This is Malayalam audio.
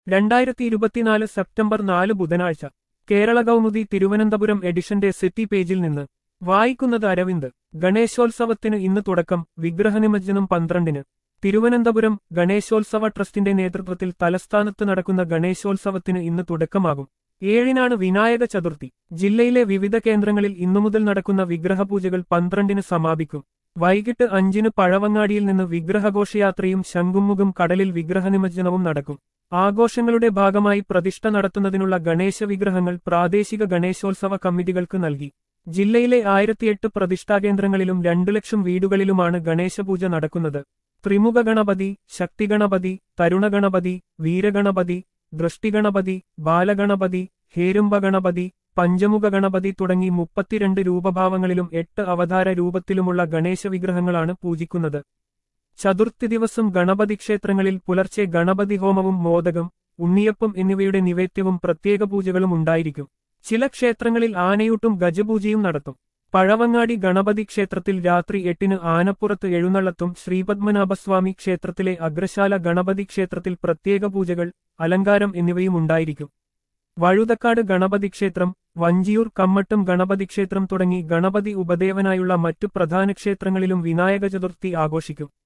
രണ്ടായിരത്തി ഇരുപത്തിനാല് സെപ്റ്റംബർ നാല് ബുധനാഴ്ച കേരള കൗമുദി തിരുവനന്തപുരം എഡിഷന്റെ സിറ്റി പേജിൽ നിന്ന് വായിക്കുന്നത് അരവിന്ദ് ഗണേശോത്സവത്തിന് ഇന്ന് തുടക്കം വിഗ്രഹനിമജ്ജനം പന്ത്രണ്ടിന് തിരുവനന്തപുരം ഗണേശോത്സവ ട്രസ്റ്റിന്റെ നേതൃത്വത്തിൽ തലസ്ഥാനത്ത് നടക്കുന്ന ഗണേശോത്സവത്തിന് ഇന്ന് തുടക്കമാകും ഏഴിനാണ് വിനായക ചതുർത്ഥി ജില്ലയിലെ വിവിധ കേന്ദ്രങ്ങളിൽ ഇന്നുമുതൽ നടക്കുന്ന വിഗ്രഹപൂജകൾ പന്ത്രണ്ടിന് സമാപിക്കും വൈകിട്ട് അഞ്ചിന് പഴവങ്ങാടിയിൽ നിന്ന് വിഗ്രഹഘോഷയാത്രയും ശംഖുമുഖം കടലിൽ വിഗ്രഹനിമജ്ജനവും നടക്കും ആഘോഷങ്ങളുടെ ഭാഗമായി പ്രതിഷ്ഠ നടത്തുന്നതിനുള്ള ഗണേശ വിഗ്രഹങ്ങൾ പ്രാദേശിക ഗണേശോത്സവ കമ്മിറ്റികൾക്ക് നൽകി ജില്ലയിലെ ആയിരത്തിയെട്ട് പ്രതിഷ്ഠാകേന്ദ്രങ്ങളിലും രണ്ടു ലക്ഷം വീടുകളിലുമാണ് ഗണേശപൂജ നടക്കുന്നത് ത്രിമുഖ ഗണപതി ശക്തിഗണപതി തരുണഗണപതി വീരഗണപതി ദൃഷ്ടിഗണപതി ബാലഗണപതി ഹേരുംബ ഗണപതി പഞ്ചമുഖ ഗണപതി തുടങ്ങി മുപ്പത്തിരണ്ട് രൂപഭാവങ്ങളിലും എട്ട് അവതാര രൂപത്തിലുമുള്ള ഗണേശ വിഗ്രഹങ്ങളാണ് പൂജിക്കുന്നത് ചതുർത്ഥി ദിവസം ഗണപതി ക്ഷേത്രങ്ങളിൽ പുലർച്ചെ ഗണപതി ഹോമവും മോദകം ഉണ്ണിയപ്പം എന്നിവയുടെ നിവേദ്യവും പ്രത്യേക പൂജകളും ഉണ്ടായിരിക്കും ചില ക്ഷേത്രങ്ങളിൽ ആനയൂട്ടും ഗജപൂജയും നടത്തും പഴവങ്ങാടി ഗണപതി ക്ഷേത്രത്തിൽ രാത്രി എട്ടിന് ആനപ്പുറത്ത് എഴുന്നള്ളത്തും ശ്രീപത്മനാഭസ്വാമി ക്ഷേത്രത്തിലെ അഗ്രശാല ഗണപതി ക്ഷേത്രത്തിൽ പ്രത്യേക പൂജകൾ അലങ്കാരം എന്നിവയും ഉണ്ടായിരിക്കും വഴുതക്കാട് ഗണപതി ക്ഷേത്രം വഞ്ചിയൂർ കമ്മട്ടും ഗണപതി ക്ഷേത്രം തുടങ്ങി ഗണപതി ഉപദേവനായുള്ള മറ്റു പ്രധാന ക്ഷേത്രങ്ങളിലും വിനായക ചതുർത്ഥി ആഘോഷിക്കും